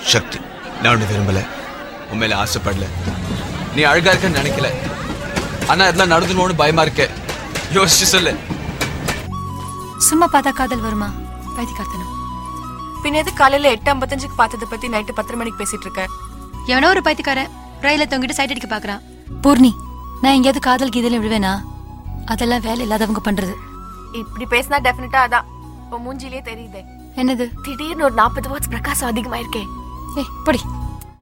சக்தி நான் ஒன்று விரும்பல உன் மேல ஆசைப்படல நீ அழகா இருக்கன்னு நினைக்கல ஆனா இதெல்லாம் நடந்துருவோன்னு பயமா இருக்கே யோசிச்சு சொல்லு சும்மா பார்த்தா காதல் வருமா பைத்தியக்காரத்தனம் பின்ன எது காலையில எட்டு ஐம்பத்தஞ்சுக்கு பார்த்ததை பத்தி நைட்டு பத்தரை மணிக்கு பேசிட்டு இருக்க எவனோ ஒரு பைத்தியக்காரன் ரயில தொங்கிட்டு சைட் அடிக்க பாக்குறான் பூர்ணி நான் எங்கேயாவது காதல் கீதல விடுவேனா அதெல்லாம் வேலை இல்லாதவங்க பண்றது இப்படி பேசினா டெஃபினட்டா அதான் உன் மூஞ்சிலே தெரியுதே என்னது திடீர்னு ஒரு நாற்பது வாட்ஸ் பிரகாசம் அதிகமாயிருக்கே ஏய் பொடி